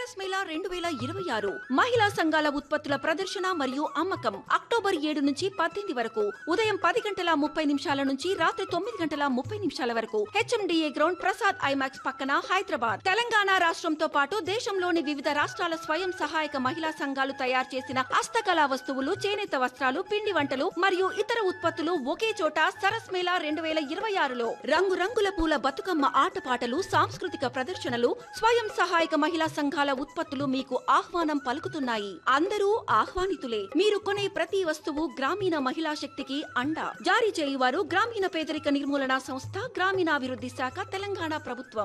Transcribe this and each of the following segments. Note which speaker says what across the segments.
Speaker 1: సరస్ మేళా రెండు వేల ఇరవై ఆరు మహిళా సంఘాల ఉత్పత్తుల ప్రదర్శన మరియు అమ్మకం అక్టోబర్ ఏడు నుంచి పద్దెనిమిది వరకు ఉదయం పది గంటల ముప్పై నిమిషాల నుంచి రాత్రి తొమ్మిది గంటల ముప్పై నిమిషాల వరకు హెచ్ఎండిఏ గ్రౌండ్ ప్రసాద్ ఐమాక్స్ పక్కన హైదరాబాద్ తెలంగాణ రాష్ట్రంతో పాటు దేశంలోని వివిధ రాష్ట్రాల స్వయం సహాయక మహిళా సంఘాలు తయారు చేసిన హస్తకళా వస్తువులు చేనేత వస్త్రాలు పిండి వంటలు మరియు ఇతర ఉత్పత్తులు ఒకే చోట సరస్ మేళా రెండు వేల ఇరవై ఆరులో రంగురంగుల పూల బతుకమ్మ ఆటపాటలు సాంస్కృతిక ప్రదర్శనలు స్వయం సహాయక మహిళా సంఘాల ఉత్పత్తులు మీకు ఆహ్వానం పలుకుతున్నాయి అందరూ ఆహ్వానితులే మీరు కొనే ప్రతి వస్తువు గ్రామీణ మహిళా శక్తికి అండ జారీ చేయువారు గ్రామీణ పేదరిక నిర్మూలన సంస్థ గ్రామీణాభివృద్ధి శాఖ తెలంగాణ ప్రభుత్వం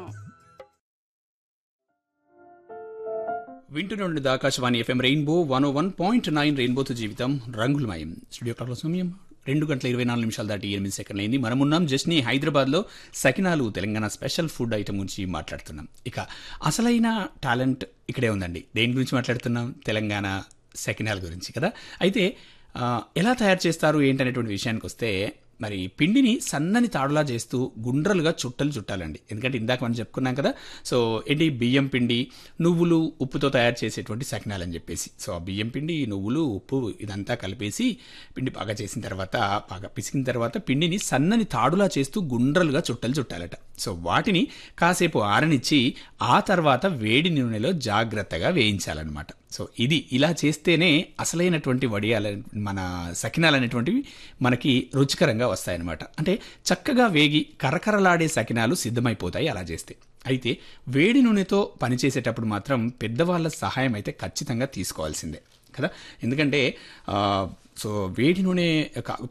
Speaker 2: వింటున్న Akashvani FM rainbow one O one point nine రెయిన్బోతో జీవితం రంగులమయం స్టూడియో క్లాక్ల సమయం రెండు గంటల ఇరవై నాలుగు నిమిషాలు దాటి ఎనిమిది సెకండ్లు అయింది మనమున్నాం జస్ట్ని హైదరాబాద్లో sakinalu Telangana special food item గురించి మాట్లాడుతున్నాం ఇక అసలైన టాలెంట్ ఇక్కడే ఉందండి దేని గురించి మాట్లాడుతున్నాం తెలంగాణ సకినాల గురించి కదా అయితే ఆ, ఎలా తయారు చేస్తారు ఏంటనేటువంటి విషయానికి వస్తే మరి పిండిని సన్నని తాడులా చేస్తూ గుండ్రలుగా చుట్టలు చుట్టాలండి ఎందుకంటే ఇందాక మనం చెప్పుకున్నాం కదా సో ఏంటి బియ్యం పిండి నువ్వులు ఉప్పుతో తయారు చేసేటువంటి సకినాలు అని చెప్పేసి సో ఆ బియ్యం పిండి నువ్వులు ఉప్పు ఇదంతా కలిపేసి పిండి బాగా చేసిన తర్వాత బాగా పిసికిన తర్వాత పిండిని సన్నని తాడులా చేస్తూ గుండ్రలుగా చుట్టలు చుట్టాలట సో వాటిని కాసేపు ఆరనిచ్చి ఆ తర్వాత వేడి నూనెలో జాగ్రత్తగా వేయించాలన్నమాట సో ఇది ఇలా చేస్తేనే అసలైనటువంటి వడియాల మన సకినాలు అనేటువంటివి మనకి రుచికరంగా వస్తాయన్నమాట అంటే చక్కగా వేగి కరకరలాడే సకినాలు సిద్ధమైపోతాయి అలా చేస్తే అయితే వేడి నూనెతో పనిచేసేటప్పుడు మాత్రం పెద్దవాళ్ళ సహాయం అయితే ఖచ్చితంగా తీసుకోవాల్సిందే కదా ఎందుకంటే ఆ, సో వేడి నూనె కా-